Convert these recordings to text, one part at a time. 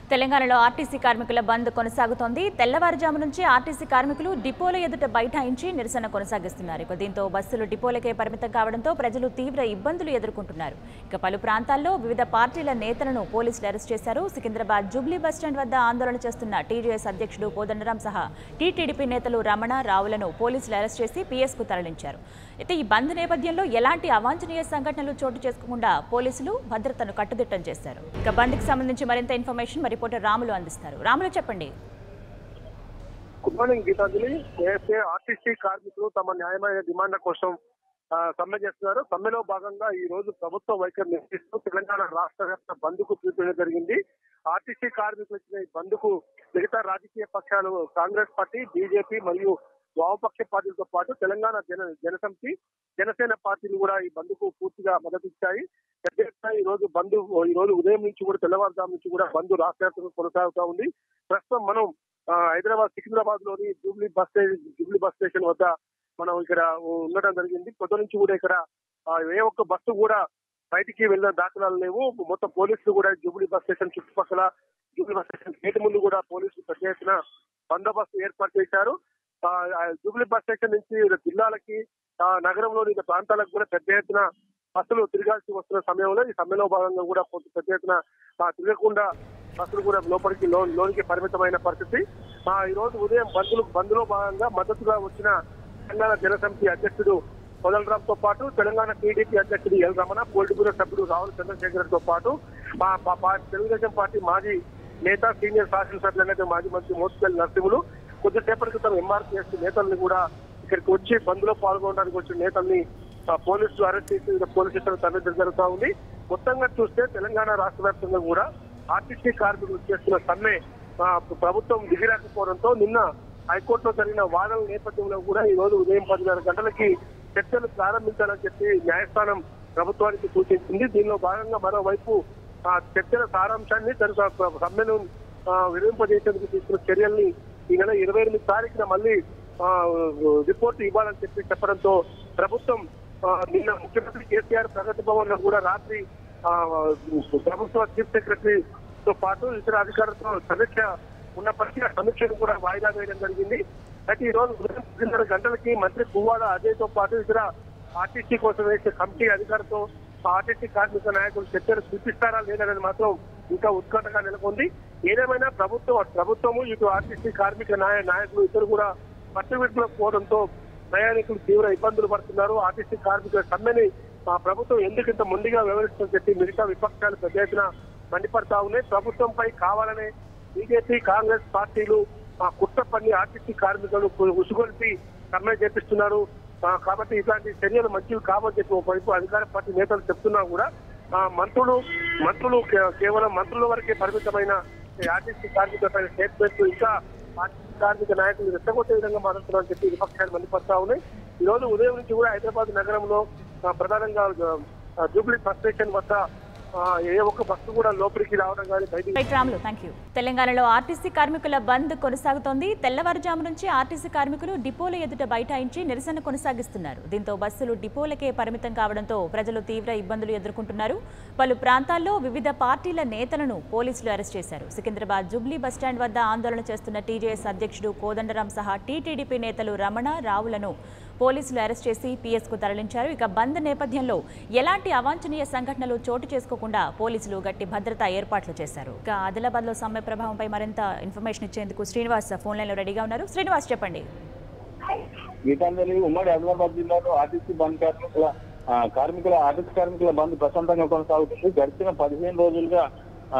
తెలంగాణలో ఆర్టీసీ కార్మికుల బంద్ కొనసాగుతోంది తెల్లవారుజాము నుంచి ఆర్టీసీ కార్మికులు డిపోల ఎదుట బైఠాయించి నిరసన కొనసాగిస్తున్నారు ఇక దీంతో బస్సులు డిపోలకే పరిమితం కావడంతో ప్రజలు తీవ్ర ఇబ్బందులు ఎదుర్కొంటున్నారు ఇక పలు ప్రాంతాల్లో వివిధ పార్టీల నేతలను పోలీసులు అరెస్ట్ చేశారు సికింద్రాబాద్ జూబ్లీ బస్టాండ్ వద్ద ఆందోళన చేస్తున్న టీజేఎస్ అధ్యక్షుడు కోదండరాం సహా టీటీడీపీ నేతలు రమణ రావులను పోలీసులు అరెస్ట్ చేసి పీఎస్కు తరలించారు అయితే ఈ బంద్ నేపథ్యంలో ఎలాంటి అవాంఛనీయ సంఘటనలు చోటు చేసుకోకుండా పోలీసులు భద్రతను కట్టుదిట్టం చేశారు ఇక బంద్కి సంబంధించి మరింత ఇన్ఫర్మేషన్ మా రిపోర్టర్ రాములు అందిస్తారు రాములు చెప్పండి గుడ్ మార్నింగ్ గీతాంజలి ఏఎస్ఏ ఆర్టీసీ కార్మికులు తమ న్యాయమైన డిమాండ్ల కోసం ఆ, సమ్మె చేస్తున్నారు సమ్మెలో భాగంగా ఈ రోజు ప్రభుత్వ వైఖరి నిరసిస్తూ తెలంగాణ రాష్ట్ర వ్యాప్త బంద్కు పిలుపునివ్వడం జరిగింది ఆర్టీసీ కార్మికులు ఇచ్చిన ఈ బంద్కు మిగతా రాజకీయ పక్షాలు కాంగ్రెస్ పార్టీ బీజేపీ మరియు వామపక్ష పార్టీలతో పాటు తెలంగాణ జన జనసమితి జనసేన పార్టీలు కూడా ఈ బంద్కు పూర్తిగా మద్దతు ఇచ్చాయి పెద్ద ఎత్తున ఈ రోజు బంద్ ఈ రోజు ఉదయం నుంచి కూడా తెల్లవారుజాము నుంచి కూడా బంద్ రాష్ట్ర వ్యాప్తంగా కొనసాగుతా ఉంది ప్రస్తుతం మనం ఆ, హైదరాబాద్ సికింద్రాబాద్ లోని Jubilee bus station Jubilee bus station వద్ద మనం ఇక్కడ ఉండడం జరిగింది కొత్త నుంచి కూడా ఇక్కడ ఆ, ఏ ఒక్క బస్సు కూడా బయటికి వెళ్ళిన దాఖలాలు లేవు మొత్తం పోలీసులు కూడా జూబ్లీ బస్ స్టేషన్ చుట్టుపక్కల జూబ్లీ బస్ స్టేషన్ గేట్ ముందు కూడా పోలీసులు పెద్ద ఎత్తున బందోబస్తు ఏర్పాటు చేశారు ఆ, ఆ, జూబ్లీ బస్ స్టేషన్ నుంచి జిల్లాలకి ఆ, నగరంలోని వివిధ ప్రాంతాలకు కూడా పెద్ద ఎత్తున బస్సులు తిరగాల్సి వస్తున్న సమయంలో ఈ సమ్మెలో భాగంగా కూడా కొంత పెద్ద ఎత్తున ఆ, తిరగకుండా బస్సులు కూడా లోపలికి లో- లోనికి పరిమితమైన పరిస్థితి ఆ, ఈ రోజు ఉదయం బంద్లు బంద్లో భాగంగా మద్దతుగా వచ్చిన తెలంగాణ జనసమితి అధ్యక్షుడు కోదండరామ్ తో పాటు తెలంగాణ టీడీపీ అధ్యక్షుడు ఎల్ రమణ పోలిట్ బ్యూరో సభ్యుడు రాహుల్ చంద్రశేఖర్ తో పాటు ఆ పా- పా- తెలుగుదేశం పార్టీ మాజీ నేత సీనియర్ శాసనసభ్యులైన మాజీ మంత్రి మోత్పల్లి నరసింహులు కొద్దిసేపటి క్రితం ఎంఆర్పీఎస్ నేతల్ని కూడా ఇక్కడికి వచ్చి బంద్లో పాల్గొనడానికి వచ్చిన నేతల్ని ఆ, పోలీసులు అరెస్ట్ చేసి వివిధ పోలీస్ స్టేషన్ తరలించడం జరుగుతా ఉంది మొత్తంగా చూస్తే తెలంగాణ రాష్ట్ర వ్యాప్తంగా కూడా ఆర్టీసీ కార్మికులు చేస్తున్న సమ్మె ఆ, ప్రభుత్వం దిగిరాకపోవడంతో నిన్న హైకోర్టులో జరిగిన వాదనల నేపథ్యంలో కూడా ఈ రోజు ఉదయం పదిన్నర గంటలకి చర్చలు ప్రారంభించాలని చెప్పి న్యాయస్థానం ప్రభుత్వానికి సూచించింది దీనిలో భాగంగా మరోవైపు ఆ చర్చల సారాంశాన్ని తన సమ్మెను ఆ, విరమింపజేసేందుకు తీసుకున్న చర్యల్ని ఈ నెల ఇరవై ఎనిమిది తారీఖున మళ్ళీ ఆ, రిపోర్ట్ ఇవ్వాలని చెప్పి చెప్పడంతో ప్రభుత్వం ఆ, నిన్న ముఖ్యమంత్రి కేసీఆర్ ప్రగతి భవన్ లో కూడా రాత్రి ఆ, ప్రభుత్వ చీఫ్ సెక్రటరీ తో పాటు ఇతర అధికారులతో సమీక్ష ఉన్నప్పటికీ ఆ సమీక్షను కూడా వాయిదా వేయడం జరిగింది అయితే ఈ రోజు ఉదయం పదిన్నర గంటలకి మంత్రి పువ్వాడ అజయ్ తో పాటు ఇతర ఆర్టీసీ కోసం వేసే కమిటీ అధికారులతో ఆర్టీసీ కార్మిక నాయకులు చర్చలు చూపిస్తారా లేదనేది మాత్రం ఇంకా ఉత్కంఠగా నెలకొంది ఏదేమైనా ప్రభుత్వం ప్రభుత్వము ఇటు ఆర్టీసీ కార్మిక నాయ నాయకులు ఇద్దరు కూడా పట్టుబిట్టులకు పోవడంతో ప్రయాణికులు తీవ్ర ఇబ్బందులు పడుతున్నారు ఆర్టీసీ కార్మికుల సమ్మెని ఆ, ప్రభుత్వం ఎందుకు ఇంత ముందుగా వివరిస్తుందని చెప్పి మిగతా విపక్షాలు పెద్ద ఎత్తున మండిపడతా ఉన్నాయి ప్రభుత్వంపై కావాలనే బీజేపీ కాంగ్రెస్ పార్టీలు ఆ, కుట్ర పన్ని ఆర్టీసీ కార్మికులను ఉసుగొల్పి సమ్మె చేపిస్తున్నారు ఆ, కాబట్టి ఇట్లాంటి చర్యలు మంచివి కావని చెప్పి ఒకవైపు అధికార పార్టీ నేతలు చెప్తున్నా కూడా ఆ, మంత్రులు మంత్రులు కే- కేవలం మంత్రుల వరకే పరిమితమైన ఈ ఆర్టీసీ కార్మికులపైన స్టేట్మెంట్ ఇంకా ఆర్టీసీ కార్మిక నాయకులు రెచ్చగొట్టే విధంగా మాట్లాడుతున్నారని చెప్పి విపక్షాలు మండిపడతా ఉన్నాయి ఈ రోజు ఉదయం నుంచి కూడా హైదరాబాద్ నగరంలో ఆ, ప్రధానంగా ఆ, జూబ్లీ బస్ స్టేషన్ వద్ద ఆ, ఏ ఒక్క బస్సు కూడా లోపలికి రావడం కానీ బయటికి రైట్ రాములు థ్యాంక్ యూ తెలంగాణలో ఆర్టీసీ కార్మికుల బంద్ కొనసాగుతోంది తెల్లవారుజాము నుంచి ఆర్టీసీ కార్మికులు డిపోల ఎదుట బైఠాయించి నిరసన కొనసాగిస్తున్నారు దీంతో బస్సులు డిపోలకే పరిమితం కావడంతో ప్రజలు తీవ్ర ఇబ్బందులు ఎదుర్కొంటున్నారు పలు ప్రాంతాల్లో వివిధ పార్టీల నేతలను పోలీసులు అరెస్ట్ చేశారు సికింద్రాబాద్ జుబ్లీ బస్టాండ్ వద్ద ఆందోళన చేస్తున్న టీజేఎస్ అధ్యక్షుడు కోదండరాం సహా టీటీడీపీ నేతలు రమణ రావులను పోలీసులు అరెస్ట్ చేసి పీఎస్కు తరలించారు ఇక బంద్ నేపథ్యంలో ఎలాంటి అవాంఛనీయ సంఘటనలు చోటు చేసుకోకుండా పోలీసులు గట్టి భద్రతా ఏర్పాట్లు చేశారు ఇక ఆదిలాబాద్ లో సమ్మె ప్రభావంపై మరింత ఇన్ఫర్మేషన్ ఇచ్చేందుకు శ్రీనివాస్ ఫోన్ లైన్ లో రెడీగా ఉన్నారు శ్రీనివాస్ చెప్పండి గీతాంజలి ఉమ్మడి ఆదిలాబాద్ జిల్లాలో ఆర్టీసీ బంద్ కార్మికుల ఆ, కార్మికుల ఆర్టీసీ కార్మికుల బంద్ ప్రశాంతంగా కొనసాగుతుంది గడిచిన పదిహేను రోజులుగా ఆ,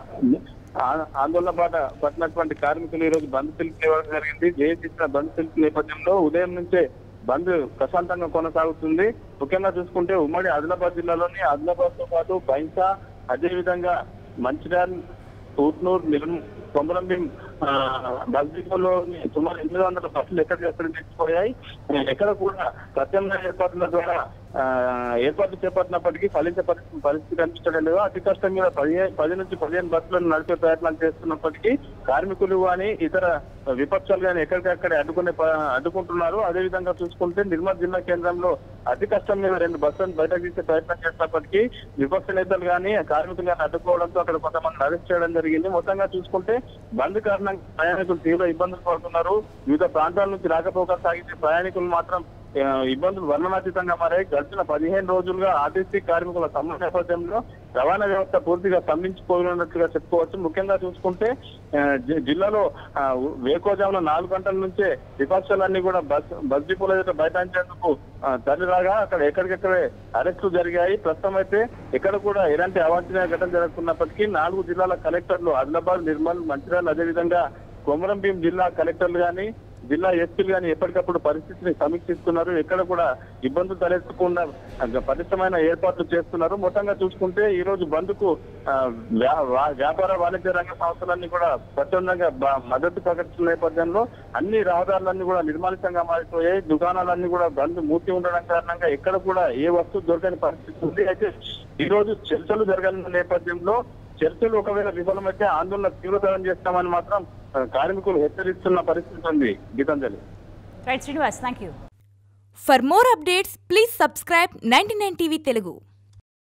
ఆ- ఆందోళన పాట పట్టినటువంటి కార్మికులు ఈ రోజు బంద్ పిలుపు ఇవ్వడం జరిగింది జేఏసీ ఇచ్చిన బంద్ పిలుపు నేపథ్యంలో ఉదయం నుంచే బంద్ ప్రశాంతంగా కొనసాగుతుంది ముఖ్యంగా చూసుకుంటే ఉమ్మడి ఆదిలాబాద్ జిల్లాలోని ఆదిలాబాద్ తో పాటు బైంసా అదేవిధంగా మంచిర్యాల తూట్నూరు నిర్మల్ కొమరంభీం ఆ, బస్ డిపోలో సుమారు ఎనిమిది వందల బస్సులు ఎక్కడికి ఎక్కడ నిలిచిపోయాయి ఎక్కడ కూడా ప్రత్యామ్నాయ ఏర్పాట్ల ద్వారా ఆ, ఏర్పాట్లు చేపట్టినప్పటికీ ఫలించే పరిస్థితి పరిస్థితి కనిపించడం లేదు అతి కష్టం మీద పదిహేను పది నుంచి పదిహేను బస్సులను నడిపే ప్రయత్నాలు చేస్తున్నప్పటికీ కార్మికులు కానీ ఇతర విపక్షాలు కానీ ఎక్కడికక్కడ అడ్డుకునే ప- అడ్డుకుంటున్నారు అదే విధంగా చూసుకుంటే నిర్మల్ జిల్లా కేంద్రంలో అతి కష్టం మీద రెండు బస్సులను బయటకు తీసే ప్రయత్నం చేసినప్పటికీ విపక్ష నేతలు కానీ కార్మికులు కానీ అడ్డుకోవడంతో అక్కడ కొంతమంది అరెస్ట్ చేయడం జరిగింది మొత్తంగా చూసుకుంటే బంద్ కారణంగా ప్రయాణికులు తీవ్ర ఇబ్బందులు పడుతున్నారు వివిధ ప్రాంతాల నుంచి రాకపోకలు సాగించే ప్రయాణికులు మాత్రం ఆ, ఇబ్బందులు వర్ణనాతీతంగా మారాయి గడిచిన పదిహేను రోజులుగా ఆర్టీసీ కార్మికుల సమ్మె నేపథ్యంలో రవాణా వ్యవస్థ పూర్తిగా స్తంభించిపోయినట్లుగా చెప్పుకోవచ్చు ముఖ్యంగా చూసుకుంటే ఆ, జి- జిల్లాలో ఆ, వేకోజామున నాలుగు గంటల నుంచే విపక్షాలన్నీ కూడా బస్ బస్ డిపోల దగ్గర బైఠాయించేందుకు ఆ, తరలిరాగా అక్కడ ఎక్కడికెక్కడే అరెస్టులు జరిగాయి ప్రస్తుతం అయితే ఎక్కడ కూడా ఎలాంటి అవాంఛనీయ ఘటన జరుగుతున్నప్పటికీ నాలుగు జిల్లాల కలెక్టర్లు ఆదిలాబాద్ నిర్మల్ మంచిర్యాల అదేవిధంగా కొమరం భీం జిల్లా కలెక్టర్లు గాని జిల్లా ఎస్పీలు గాని ఎప్పటికప్పుడు పరిస్థితిని సమీక్షిస్తున్నారు ఎక్కడ కూడా ఇబ్బందులు తలెత్తకుండా పటిష్టమైన ఏర్పాట్లు చేస్తున్నారు మొత్తంగా చూసుకుంటే ఈ రోజు బంద్ కు ఆ, వ్యా- వా- వ్యాపార వాణిజ్య రంగ సంస్థలన్నీ కూడా స్వచ్ఛందంగా బ- మద్దతు ప్రకటిస్తున్న నేపథ్యంలో అన్ని రహదారులన్నీ కూడా నిర్మానుషంగా మారిపోయాయి దుకాణాలన్నీ కూడా బంద్ మూసి ఉండడం కారణంగా ఎక్కడ కూడా ఏ వస్తువు దొరకని పరిస్థితి ఉంది అయితే ఈ రోజు చర్చలు జరగాలన్న నేపథ్యంలో చర్చలు ఒకవేళ విఫలమైతే ఆందోళన తీవ్రతరం చేస్తామని మాత్రం ఆ, కార్మికులు హెచ్చరిస్తున్న పరిస్థితి ఉంది Geetanjali right Srinivas thank you For more updates, please subscribe 99 TV Telugu.